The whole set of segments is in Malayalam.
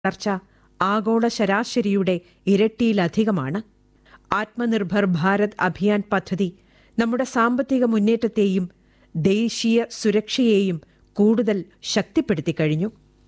വളർച്ച ആഗോള ശരാശരിയുടെ ഇരട്ടിയിലധികമാണ് ആത്മനിർഭർ ഭാരത് അഭിയാൻ പദ്ധതി നമ്മുടെ സാമ്പത്തിക മുന്നേറ്റത്തെയും ദേശീയ സുരക്ഷയെയും കൂടുതൽ ശക്തിപ്പെടുത്തി കഴിഞ്ഞു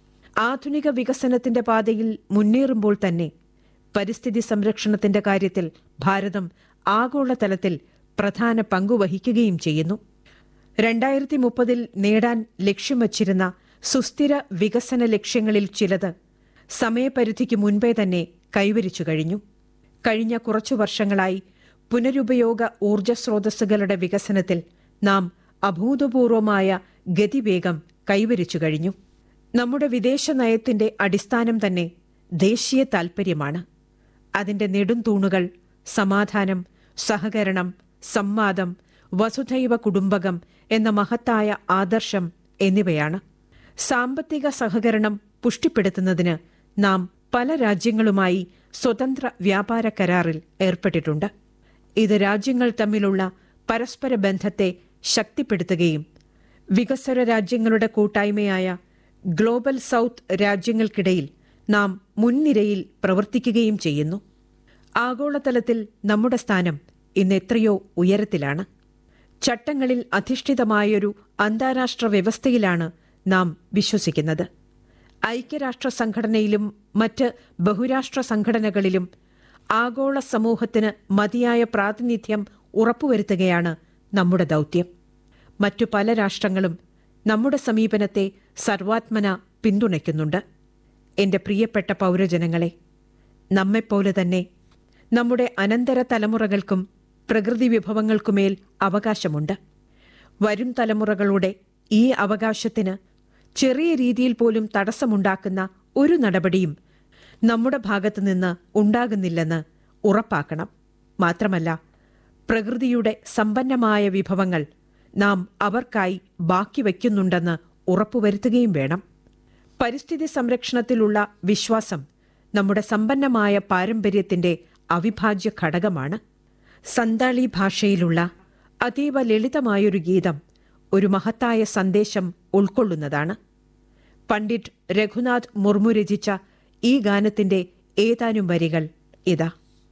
ആധുനിക വികസനത്തിന്റെ പാതയിൽ മുന്നേറുമ്പോൾ തന്നെ പരിസ്ഥിതി സംരക്ഷണത്തിന്റെ കാര്യത്തിൽ ഭാരതം ആഗോളതലത്തിൽ പ്രധാന പങ്കുവഹിക്കുകയും ചെയ്യുന്നു രണ്ടായിരത്തി മുപ്പതിൽ നേടാൻ ലക്ഷ്യം വച്ചിരുന്ന സുസ്ഥിര വികസന ലക്ഷ്യങ്ങളിൽ ചിലത് സമയപരിധിക്ക് മുൻപേ തന്നെ കൈവരിച്ചു കഴിഞ്ഞു കഴിഞ്ഞ കുറച്ചു വർഷങ്ങളായി പുനരുപയോഗ ഊർജ സ്രോതസ്സുകളുടെ വികസനത്തിൽ നാം അഭൂതപൂർവമായ ഗതിവേഗം കൈവരിച്ചു കഴിഞ്ഞു നമ്മുടെ വിദേശ നയത്തിന്റെ അടിസ്ഥാനം തന്നെ ദേശീയ താൽപര്യമാണ് അതിന്റെ നെടുംതൂണുകൾ സമാധാനം സഹകരണം സംവാദം വസുധൈവ കുടുംബകം എന്ന മഹത്തായ ആദർശം എന്നിവയാണ് സാമ്പത്തിക സഹകരണം പുഷ്ടിപ്പെടുത്തുന്നതിന് നാം പല രാജ്യങ്ങളുമായി സ്വതന്ത്ര വ്യാപാര കരാറിൽ ഏർപ്പെട്ടിട്ടുണ്ട് ഇത് രാജ്യങ്ങൾ തമ്മിലുള്ള പരസ്പര ബന്ധത്തെ ശക്തിപ്പെടുത്തുകയും വികസ്വര രാജ്യങ്ങളുടെ കൂട്ടായ്മയായ ഗ്ലോബൽ സൗത്ത് രാജ്യങ്ങൾക്കിടയിൽ നാം മുൻനിരയിൽ പ്രവർത്തിക്കുകയും ചെയ്യുന്നു ആഗോളതലത്തിൽ നമ്മുടെ സ്ഥാനം ഇന്ന് എത്രയോ ഉയരത്തിലാണ് ചട്ടങ്ങളിൽ അധിഷ്ഠിതമായൊരു അന്താരാഷ്ട്ര വ്യവസ്ഥയിലാണ് നാം വിശ്വസിക്കുന്നത് ഐക്യരാഷ്ട്ര സംഘടനയിലും മറ്റ് ബഹുരാഷ്ട്ര സംഘടനകളിലും ആഗോള സമൂഹത്തിന് മതിയായ പ്രാതിനിധ്യം ഉറപ്പുവരുത്തുകയാണ് നമ്മുടെ ദൗത്യം മറ്റു പല രാഷ്ട്രങ്ങളും നമ്മുടെ സമീപനത്തെ സർവാത്മന പിന്തുണയ്ക്കുന്നുണ്ട് എന്റെ പ്രിയപ്പെട്ട പൗരജനങ്ങളെ നമ്മെപ്പോലെ തന്നെ നമ്മുടെ അനന്തര തലമുറകൾക്കും പ്രകൃതി വിഭവങ്ങൾക്കുമേൽ അവകാശമുണ്ട് വരും തലമുറകളുടെ ഈ അവകാശത്തിന് ചെറിയ രീതിയിൽ പോലും തടസ്സമുണ്ടാക്കുന്ന ഒരു നടപടിയും നമ്മുടെ ഭാഗത്തു നിന്ന് ഉണ്ടാകുന്നില്ലെന്ന് ഉറപ്പാക്കണം മാത്രമല്ല പ്രകൃതിയുടെ സമ്പന്നമായ വിഭവങ്ങൾ നാം അവർക്കായി ബാക്കി വയ്ക്കുന്നുണ്ടെന്ന് ഉറപ്പുവരുത്തുകയും വേണം പരിസ്ഥിതി സംരക്ഷണത്തിലുള്ള വിശ്വാസം നമ്മുടെ സമ്പന്നമായ പാരമ്പര്യത്തിന്റെ അവിഭാജ്യ ഘടകമാണ് സന്താളി ഭാഷയിലുള്ള അതീവ ലളിതമായൊരു ഗീതം ഒരു മഹത്തായ സന്ദേശം ഉൾക്കൊള്ളുന്നതാണ് പണ്ഡിറ്റ് രഘുനാഥ് മുർമു രചിച്ച ഈ ഗാനത്തിന്റെ ഏതാനും വരികൾ ഇതാ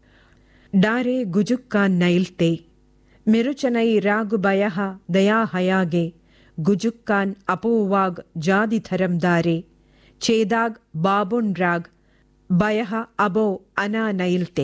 ഡാരെ ഗുജുക്കാൻ നൈൽത്തെ മിരുചനൈ രാഗു ബയഹ ദയാഹയാഗെ ഗുജുക്കാൻ അപോവാഗ് ജാതിധരം ദാരെ ചേദാഗ് ബാബുൺ രാഗ് ബയഹ അബോ അനാ നൈൽത്തെ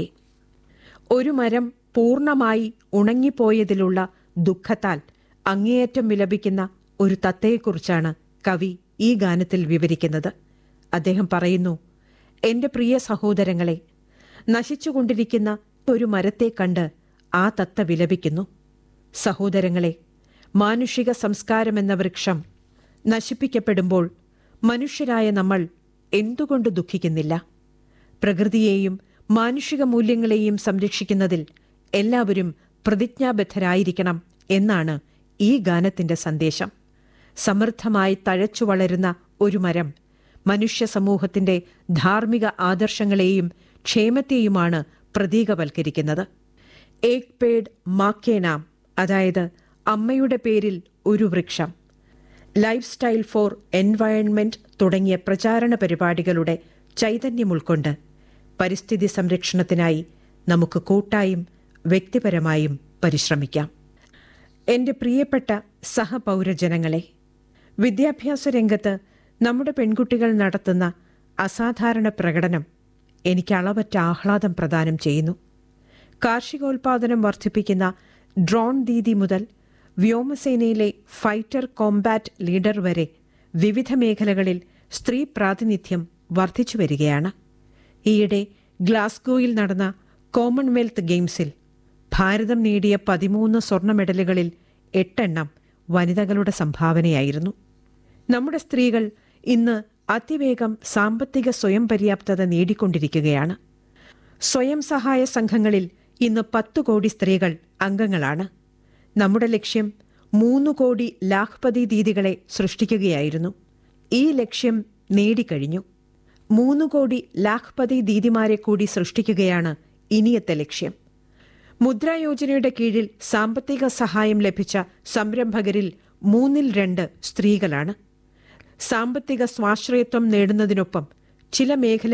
ഒരു മരം പൂർണ്ണമായി ഉണങ്ങിപ്പോയതിലുള്ള ദുഃഖത്താൽ അങ്ങേയറ്റം വിലപിക്കുന്ന ഒരു തത്തയെക്കുറിച്ചാണ് കവി ഈ ഗാനത്തിൽ വിവരിക്കുന്നത് അദ്ദേഹം പറയുന്നു എന്റെ പ്രിയ സഹോദരങ്ങളെ നശിച്ചുകൊണ്ടിരിക്കുന്ന ഒരു മരത്തെ കണ്ട് ആ തത്ത വിലപിക്കുന്നു സഹോദരങ്ങളെ മാനുഷിക സംസ്കാരമെന്ന വൃക്ഷം നശിപ്പിക്കപ്പെടുമ്പോൾ മനുഷ്യരായ നമ്മൾ എന്തുകൊണ്ട് ദുഃഖിക്കുന്നില്ല പ്രകൃതിയെയും മാനുഷിക മൂല്യങ്ങളെയും സംരക്ഷിക്കുന്നതിൽ എല്ലാവരും പ്രതിജ്ഞാബദ്ധരായിരിക്കണം എന്നാണ് ഈ ഗാനത്തിന്റെ സന്ദേശം സമൃദ്ധമായി തഴച്ചു വളരുന്ന ഒരു മരം മനുഷ്യ സമൂഹത്തിന്റെ ധാർമ്മിക ആദർശങ്ങളെയും ക്ഷേമത്തെയുമാണ് പ്രതീകവൽക്കരിക്കുന്നത് ഏക് പേഡ് മാക്കേ നാം അതായത് അമ്മയുടെ പേരിൽ ഒരു വൃക്ഷം ലൈഫ് സ്റ്റൈൽ ഫോർ എൻവയൺമെന്റ് തുടങ്ങിയ പ്രചാരണ പരിപാടികളുടെ ചൈതന്യം ഉൾക്കൊണ്ട് പരിസ്ഥിതി സംരക്ഷണത്തിനായി നമുക്ക് കൂട്ടായും വ്യക്തിപരമായും പരിശ്രമിക്കാം എന്റെ പ്രിയപ്പെട്ട സഹപൗരജനങ്ങളെ വിദ്യാഭ്യാസ രംഗത്ത് നമ്മുടെ പെൺകുട്ടികൾ നടത്തുന്ന അസാധാരണ പ്രകടനം എനിക്ക് അളവറ്റ ആഹ്ലാദം പ്രദാനം ചെയ്യുന്നു കാർഷികോൽപാദനം വർദ്ധിപ്പിക്കുന്ന ഡ്രോൺ ദീദി മുതൽ വ്യോമസേനയിലെ ഫൈറ്റർ കോംബാറ്റ് ലീഡർ വരെ വിവിധ മേഖലകളിൽ സ്ത്രീ പ്രാതിനിധ്യം വർദ്ധിച്ചു വരികയാണ് ഈയിടെ ഗ്ലാസ്ഗോയിൽ നടന്ന കോമൺവെൽത്ത് ഗെയിംസിൽ ഭാരതം നേടിയ പതിമൂന്ന് സ്വർണ്ണ മെഡലുകളിൽ എട്ടെണ്ണം വനിതകളുടെ സംഭാവനയായിരുന്നു നമ്മുടെ സ്ത്രീകൾ ഇന്ന് അതിവേഗം സാമ്പത്തിക സ്വയം പര്യാപ്തത നേടിക്കൊണ്ടിരിക്കുകയാണ് സ്വയം സഹായ സംഘങ്ങളിൽ ഇന്ന് പത്തു കോടി സ്ത്രീകൾ അംഗങ്ങളാണ് നമ്മുടെ ലക്ഷ്യം മൂന്ന് കോടി ലാഖ്പതി ദീദികളെ സൃഷ്ടിക്കുകയായിരുന്നു ഈ ലക്ഷ്യം നേടിക്കഴിഞ്ഞു മൂന്ന് കോടി ലാഖ്പതി ദീദിമാരെ കൂടി സൃഷ്ടിക്കുകയാണ് ഇനിയത്തെ ലക്ഷ്യം മുദ്രാ യോജനയുടെ കീഴിൽ സാമ്പത്തിക സഹായം ലഭിച്ച സംരംഭകരിൽ മൂന്നിൽ രണ്ട് സ്ത്രീകളാണ് സാമ്പത്തിക സ്വാശ്രയത്വം നേടുന്നതിനൊപ്പം ചില മേഖല